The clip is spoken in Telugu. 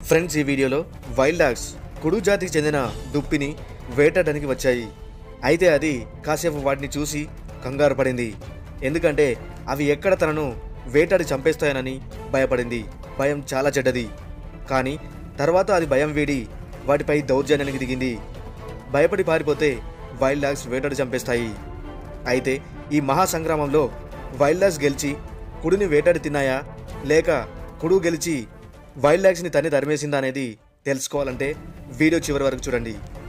ఫ్రెండ్స్ ఈ వీడియోలో వైల్డ్ డాగ్స్ కుడు జాతికి చెందిన దుప్పిని వేటాడడానికి వచ్చాయి అయితే అది కాసేపు వాటిని చూసి కంగారు పడింది ఎందుకంటే అవి ఎక్కడ తనను వేటాడి చంపేస్తాయనని భయపడింది భయం చాలా చెడ్డది కానీ తర్వాత అది భయం వీడి వాటిపై దౌర్జన్యానికి దిగింది భయపడి పారిపోతే వైల్డ్ డాగ్స్ వేటాడి చంపేస్తాయి అయితే ఈ మహా సంగ్రామంలో వైల్డ్ డాగ్స్ గెలిచి కుడిని వేటాడి తిన్నాయా లేక కుడు గెలిచి వైల్డ్ డాగ్స్ని తన్ని తరిమేసిందా అనేది తెలుసుకోవాలంటే వీడియో చివరి వరకు చూడండి